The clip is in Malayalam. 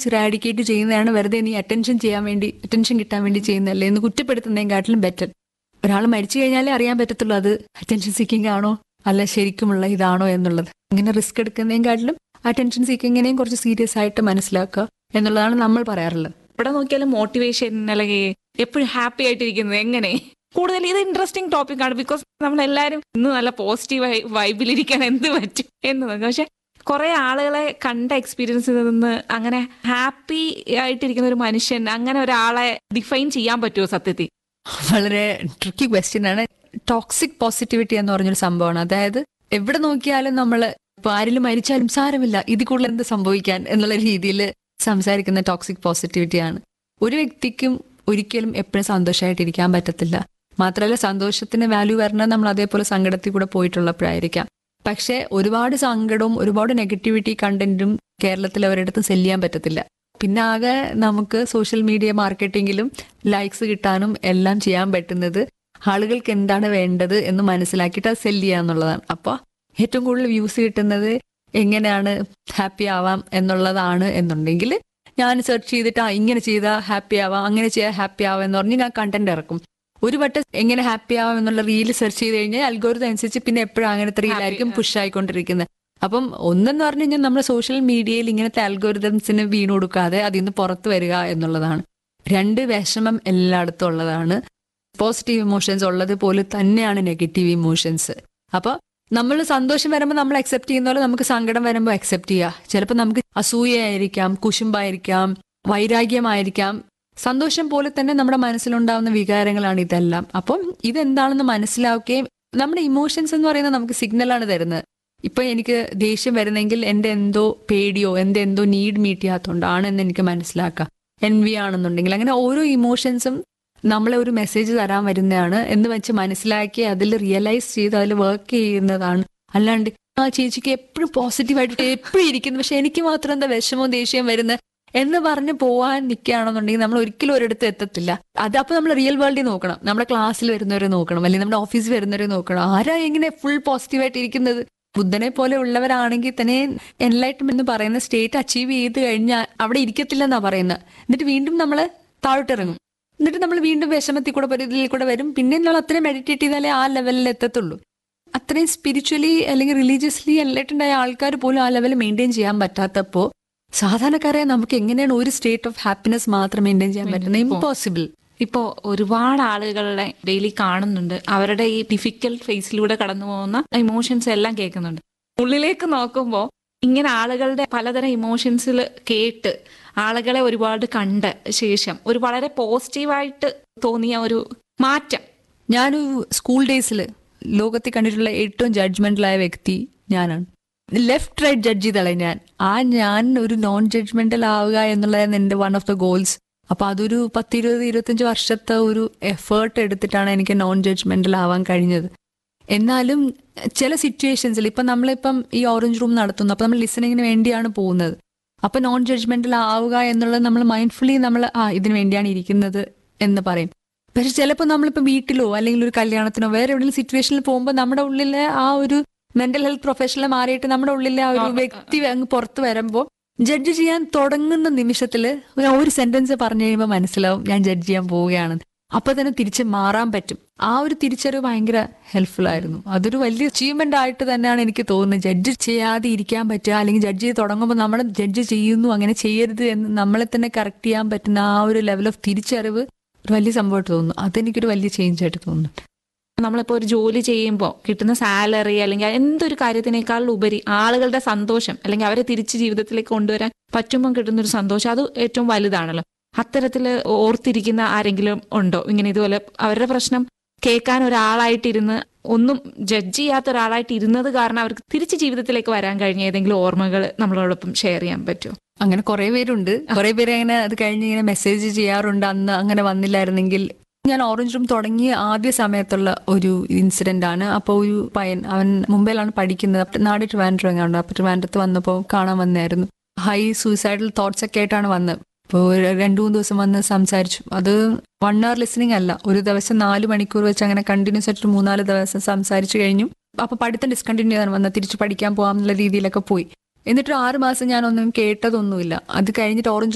ഇമോഷൻസ് റാഡിക്കേറ്റ് ചെയ്യുന്നതാണ് വെറുതെ നീ അറ്റൻഷൻ ചെയ്യാൻ വേണ്ടി അറ്റൻഷൻ കിട്ടാൻ വേണ്ടി ചെയ്യുന്നതല്ലേ എന്ന് കുറ്റപ്പെടുത്തുന്നതിനെക്കാട്ടിലും ബെറ്റർ ഒരാൾ മരിച്ചു കഴിഞ്ഞാലേ അറിയാൻ പറ്റത്തുള്ളൂ അത് അറ്റൻഷൻ സീക്കിംഗ് ആണോ അല്ല ശരിക്കുമുള്ള ഇതാണോ എന്നുള്ളത് ഇങ്ങനെ റിസ്ക് എടുക്കുന്നതിനെക്കാട്ടിലും അറ്റൻഷൻ സീക്കിങ്ങിനെയും കുറച്ച് സീരിയസ് ആയിട്ട് മനസ്സിലാക്കുക എന്നുള്ളതാണ് നമ്മൾ പറയാറുള്ളത് ഇവിടെ നോക്കിയാലും മോട്ടിവേഷൻ അല്ലെങ്കിൽ എപ്പോഴും ഹാപ്പി ആയിട്ടിരിക്കുന്നത് എങ്ങനെ കൂടുതൽ ഇത് ഇൻട്രസ്റ്റിംഗ് ടോപ്പിക് ആണ് ബിക്കോസ് നമ്മൾ എല്ലാവരും ഇന്ന് നല്ല പോസിറ്റീവ് വൈബിലിരിക്കാൻ എന്ത് പറ്റും എന്ന് നോക്കാം പക്ഷെ കുറെ ആളുകളെ കണ്ട എക്സ്പീരിയൻസിൽ നിന്ന് അങ്ങനെ ഹാപ്പി ആയിട്ടിരിക്കുന്ന ഒരു മനുഷ്യൻ അങ്ങനെ ഒരാളെ ഡിഫൈൻ ചെയ്യാൻ പറ്റുമോ സത്യത്തിൽ വളരെ ട്രിക്കി ക്വസ്റ്റ്യൻ ആണ് ടോക്സിക് പോസിറ്റിവിറ്റി എന്ന് പറഞ്ഞൊരു സംഭവമാണ് അതായത് എവിടെ നോക്കിയാലും നമ്മൾ ഇപ്പൊ ആരിലും മരിച്ചാലും സാരമില്ല ഇതിൽ കൂടുതൽ എന്ത് സംഭവിക്കാൻ എന്നുള്ള രീതിയിൽ സംസാരിക്കുന്ന ടോക്സിക് പോസിറ്റിവിറ്റിയാണ് ഒരു വ്യക്തിക്കും ഒരിക്കലും എപ്പോഴും സന്തോഷമായിട്ടിരിക്കാൻ പറ്റത്തില്ല മാത്രമല്ല സന്തോഷത്തിന് വാല്യൂ വരണത് നമ്മൾ അതേപോലെ സങ്കടത്തിൽ കൂടെ പോയിട്ടുള്ളപ്പോഴായിരിക്കാം പക്ഷെ ഒരുപാട് സങ്കടവും ഒരുപാട് നെഗറ്റിവിറ്റി കണ്ടന്റും കേരളത്തിൽ അവരുടെ സെല് ചെയ്യാൻ പറ്റത്തില്ല പിന്നെ ആകെ നമുക്ക് സോഷ്യൽ മീഡിയ മാർക്കറ്റിങ്ങിലും ലൈക്സ് കിട്ടാനും എല്ലാം ചെയ്യാൻ പറ്റുന്നത് ആളുകൾക്ക് എന്താണ് വേണ്ടത് എന്ന് മനസ്സിലാക്കിയിട്ട് അത് സെല് ചെയ്യുക എന്നുള്ളതാണ് അപ്പോൾ ഏറ്റവും കൂടുതൽ വ്യൂസ് കിട്ടുന്നത് എങ്ങനെയാണ് ഹാപ്പി ആവാം എന്നുള്ളതാണ് എന്നുണ്ടെങ്കിൽ ഞാൻ സെർച്ച് ചെയ്തിട്ട് ആ ഇങ്ങനെ ചെയ്താൽ ഹാപ്പി ആവാം അങ്ങനെ ചെയ്താൽ ഹാപ്പി ആവാം എന്ന് പറഞ്ഞ് ഞാൻ കണ്ടന്റ് ഇറക്കും ഒരു വട്ടം എങ്ങനെ ഹാപ്പി ആവാം എന്നുള്ള റീൽ സെർച്ച് ചെയ്ത് കഴിഞ്ഞാൽ അൽഗോരിതം അനുസരിച്ച് പിന്നെ എപ്പോഴും അങ്ങനത്തെ റീലായിരിക്കും പുഷ് ആയിക്കൊണ്ടിരിക്കുന്നത് അപ്പം ഒന്നെന്ന് പറഞ്ഞു കഴിഞ്ഞാൽ നമ്മുടെ സോഷ്യൽ മീഡിയയിൽ ഇങ്ങനത്തെ അൽഗോരിതംസിന് വീണ് കൊടുക്കാതെ അതിൽ നിന്ന് പുറത്തു വരിക എന്നുള്ളതാണ് രണ്ട് വിഷമം എല്ലായിടത്തും ഉള്ളതാണ് പോസിറ്റീവ് ഇമോഷൻസ് ഉള്ളത് പോലെ തന്നെയാണ് നെഗറ്റീവ് ഇമോഷൻസ് അപ്പൊ നമ്മൾ സന്തോഷം വരുമ്പോൾ നമ്മൾ അക്സെപ്റ്റ് ചെയ്യുന്ന പോലെ നമുക്ക് സങ്കടം വരുമ്പോൾ അക്സെപ്റ്റ് ചെയ്യുക ചിലപ്പോൾ നമുക്ക് അസൂയയായിരിക്കാം കുശുമ്പായിരിക്കാം വൈരാഗ്യമായിരിക്കാം സന്തോഷം പോലെ തന്നെ നമ്മുടെ മനസ്സിലുണ്ടാവുന്ന വികാരങ്ങളാണ് ഇതെല്ലാം അപ്പം ഇതെന്താണെന്ന് മനസ്സിലാക്കുകയും നമ്മുടെ ഇമോഷൻസ് എന്ന് പറയുന്നത് നമുക്ക് സിഗ്നലാണ് തരുന്നത് ഇപ്പൊ എനിക്ക് ദേഷ്യം വരുന്നെങ്കിൽ എന്റെ എന്തോ പേടിയോ എന്റെ എന്തോ നീഡ് മീറ്റ് ചെയ്യാത്തതുകൊണ്ടാണെന്ന് എനിക്ക് മനസ്സിലാക്കാം എൻ വി ആണെന്നുണ്ടെങ്കിൽ അങ്ങനെ ഓരോ ഇമോഷൻസും നമ്മളെ ഒരു മെസ്സേജ് തരാൻ വരുന്നതാണ് എന്ന് വെച്ച് മനസ്സിലാക്കി അതിൽ റിയലൈസ് ചെയ്ത് അതിൽ വർക്ക് ചെയ്യുന്നതാണ് അല്ലാണ്ട് ആ ചേച്ചിക്ക് എപ്പോഴും പോസിറ്റീവായിട്ട് എപ്പോഴും ഇരിക്കുന്നു പക്ഷെ എനിക്ക് മാത്രം എന്താ വിഷമവും ദേഷ്യം വരുന്നത് എന്ന് പറഞ്ഞ് പോവാൻ നിൽക്കുകയാണെന്നുണ്ടെങ്കിൽ നമ്മൾ ഒരിക്കലും ഒരിടത്ത് എത്തത്തില്ല അത് അപ്പൊ നമ്മൾ റിയൽ വേൾഡിൽ നോക്കണം നമ്മുടെ ക്ലാസ്സിൽ വരുന്നവരെ നോക്കണം അല്ലെങ്കിൽ നമ്മുടെ ഓഫീസിൽ വരുന്നവരെ നോക്കണം ആരാ എങ്ങനെ ഫുൾ പോസിറ്റീവായിട്ട് ഇരിക്കുന്നത് ബുദ്ധനെ പോലെ ഉള്ളവരാണെങ്കിൽ തന്നെ എൻലൈറ്റ്മെന്റ് എന്ന് പറയുന്ന സ്റ്റേറ്റ് അച്ചീവ് ചെയ്ത് കഴിഞ്ഞാൽ അവിടെ ഇരിക്കത്തില്ലെന്നാ പറയുന്നത് എന്നിട്ട് വീണ്ടും നമ്മൾ താഴോട്ടിറങ്ങും എന്നിട്ട് നമ്മൾ വീണ്ടും വിഷമത്തിൽ കൂടെ പരിധിയിൽ കൂടെ വരും പിന്നെ നമ്മൾ അത്രയും മെഡിറ്റേറ്റ് ചെയ്താലേ ആ ലെവലിൽ എത്തത്തുള്ളൂ അത്രയും സ്പിരിച്വലി അല്ലെങ്കിൽ റിലീജിയസ്ലി എൻലൈറ്റഡ് ആയ ആൾക്കാർ പോലും ആ ലെവൽ മെയിൻറ്റെയിൻ ചെയ്യാൻ പറ്റാത്തപ്പോൾ സാധാരണക്കാരെ നമുക്ക് എങ്ങനെയാണ് ഒരു സ്റ്റേറ്റ് ഓഫ് ഹാപ്പിനെസ് മാത്രം മെയിൻറ്റെയിൻ ചെയ്യാൻ പറ്റുന്നത് ഇമ്പോസിബിൾ ഇപ്പോ ഒരുപാട് ആളുകളെ ഡെയിലി കാണുന്നുണ്ട് അവരുടെ ഈ ഡിഫിക്കൽട്ട് ഫേസിലൂടെ കടന്നു പോകുന്ന ഇമോഷൻസ് എല്ലാം കേൾക്കുന്നുണ്ട് ഉള്ളിലേക്ക് നോക്കുമ്പോൾ ഇങ്ങനെ ആളുകളുടെ പലതരം ഇമോഷൻസിൽ കേട്ട് ആളുകളെ ഒരുപാട് കണ്ട ശേഷം ഒരു വളരെ പോസിറ്റീവായിട്ട് തോന്നിയ ഒരു മാറ്റം ഞാനൊരു സ്കൂൾ ഡേയ്സിൽ ലോകത്തിൽ കണ്ടിട്ടുള്ള ഏറ്റവും ജഡ്ജ്മെന്റലായ വ്യക്തി ഞാനാണ് ലെഫ്റ്റ് റൈറ്റ് ജഡ്ജ് ചെയ്തളെ ഞാൻ ആ ഞാൻ ഒരു നോൺ ജഡ്ജ്മെന്റൽ ആവുക എന്നുള്ളതായിരുന്നു എൻ്റെ വൺ ഓഫ് ദ ഗോൾസ് അപ്പൊ അതൊരു പത്തിരുപത് ഇരുപത്തഞ്ച് വർഷത്തെ ഒരു എഫേർട്ട് എടുത്തിട്ടാണ് എനിക്ക് നോൺ ജഡ്ജ്മെന്റൽ ആവാൻ കഴിഞ്ഞത് എന്നാലും ചില സിറ്റുവേഷൻസിൽ ഇപ്പൊ നമ്മളിപ്പം ഈ ഓറഞ്ച് റൂം നടത്തുന്നു അപ്പൊ നമ്മൾ ലിസണിങ്ങിന് വേണ്ടിയാണ് പോകുന്നത് അപ്പൊ നോൺ ജഡ്ജ്മെന്റൽ ആവുക എന്നുള്ളത് നമ്മൾ മൈൻഡ്ഫുള്ളി നമ്മൾ ആ ഇതിനു വേണ്ടിയാണ് ഇരിക്കുന്നത് എന്ന് പറയും പക്ഷെ ചിലപ്പോൾ നമ്മളിപ്പോൾ വീട്ടിലോ അല്ലെങ്കിൽ ഒരു കല്യാണത്തിനോ വേറെ എവിടെയെങ്കിലും സിറ്റുവേഷനിൽ പോകുമ്പോൾ നമ്മുടെ ഉള്ളിലെ ആ ഒരു മെന്റൽ ഹെൽത്ത് പ്രൊഫഷണൽ മാറിയിട്ട് നമ്മുടെ ഉള്ളിലെ ആ ഒരു വ്യക്തി അങ്ങ് പുറത്ത് വരുമ്പോൾ ജഡ്ജ് ചെയ്യാൻ തുടങ്ങുന്ന നിമിഷത്തിൽ ഒരു സെന്റൻസ് പറഞ്ഞു കഴിയുമ്പോൾ മനസ്സിലാവും ഞാൻ ജഡ്ജ് ചെയ്യാൻ പോവുകയാണ് അപ്പൊ തന്നെ തിരിച്ച് മാറാൻ പറ്റും ആ ഒരു തിരിച്ചറിവ് ഭയങ്കര ഹെൽപ്ഫുൾ ആയിരുന്നു അതൊരു വലിയ അച്ചീവ്മെന്റ് ആയിട്ട് തന്നെയാണ് എനിക്ക് തോന്നുന്നത് ജഡ്ജ് ചെയ്യാതെ ഇരിക്കാൻ പറ്റുക അല്ലെങ്കിൽ ജഡ്ജ് ചെയ്ത് തുടങ്ങുമ്പോൾ നമ്മൾ ജഡ്ജ് ചെയ്യുന്നു അങ്ങനെ ചെയ്യരുത് എന്ന് നമ്മളെ തന്നെ കറക്റ്റ് ചെയ്യാൻ പറ്റുന്ന ആ ഒരു ലെവൽ ഓഫ് തിരിച്ചറിവ് ഒരു വലിയ സംഭവമായിട്ട് തോന്നുന്നു അതെനിക്കൊരു വലിയ ചേഞ്ച് ആയിട്ട് തോന്നുന്നു നമ്മളിപ്പോൾ ഒരു ജോലി ചെയ്യുമ്പോൾ കിട്ടുന്ന സാലറി അല്ലെങ്കിൽ എന്തൊരു കാര്യത്തിനേക്കാൾ ഉപരി ആളുകളുടെ സന്തോഷം അല്ലെങ്കിൽ അവരെ തിരിച്ച് ജീവിതത്തിലേക്ക് കൊണ്ടുവരാൻ പറ്റുമ്പോൾ കിട്ടുന്ന ഒരു സന്തോഷം അത് ഏറ്റവും വലുതാണല്ലോ അത്തരത്തിൽ ഓർത്തിരിക്കുന്ന ആരെങ്കിലും ഉണ്ടോ ഇങ്ങനെ ഇതുപോലെ അവരുടെ പ്രശ്നം കേൾക്കാൻ ഒരാളായിട്ടിരുന്ന് ഒന്നും ജഡ്ജ് ചെയ്യാത്ത ഒരാളായിട്ട് ഇരുന്നത് കാരണം അവർക്ക് തിരിച്ച് ജീവിതത്തിലേക്ക് വരാൻ കഴിഞ്ഞ ഏതെങ്കിലും ഓർമ്മകൾ നമ്മളോടൊപ്പം ഷെയർ ചെയ്യാൻ പറ്റുമോ അങ്ങനെ കുറെ പേരുണ്ട് കുറെ പേര് അങ്ങനെ അത് കഴിഞ്ഞ് ഇങ്ങനെ മെസ്സേജ് ചെയ്യാറുണ്ട് അന്ന് അങ്ങനെ വന്നില്ലായിരുന്നെങ്കിൽ ഞാൻ ഓറഞ്ച് റൂം തുടങ്ങിയ ആദ്യ സമയത്തുള്ള ഒരു ഇൻസിഡന്റ് ആണ് അപ്പോൾ ഒരു പയ്യൻ അവൻ മുംബൈയിലാണ് പഠിക്കുന്നത് അപ്പൊ നാട് ട്രിവാൻഡ്രം എങ്ങാണ്ട് അപ്പൊ ട്രിവാൻഡ്രത്ത് വന്നപ്പോൾ കാണാൻ വന്നായിരുന്നു ഹൈ സൂയിസൈഡൽ തോട്ട്സ് ഒക്കെ ആയിട്ടാണ് വന്നത് അപ്പോൾ രണ്ടു മൂന്ന് ദിവസം വന്ന് സംസാരിച്ചു അത് വൺ അവർ ലിസണിങ് അല്ല ഒരു ദിവസം നാല് മണിക്കൂർ വെച്ച് അങ്ങനെ കണ്ടിന്യൂസ് ആയിട്ട് മൂന്നാല് ദിവസം സംസാരിച്ചു കഴിഞ്ഞു അപ്പൊ പഠിത്തം ഡിസ്കണ്ടിന്യൂ ചെയ്താണ് വന്നത് തിരിച്ച് പഠിക്കാൻ പോകാം എന്നുള്ള രീതിയിലൊക്കെ പോയി എന്നിട്ട് ആറ് മാസം ഞാനൊന്നും കേട്ടതൊന്നുമില്ല അത് കഴിഞ്ഞിട്ട് ഓറഞ്ച്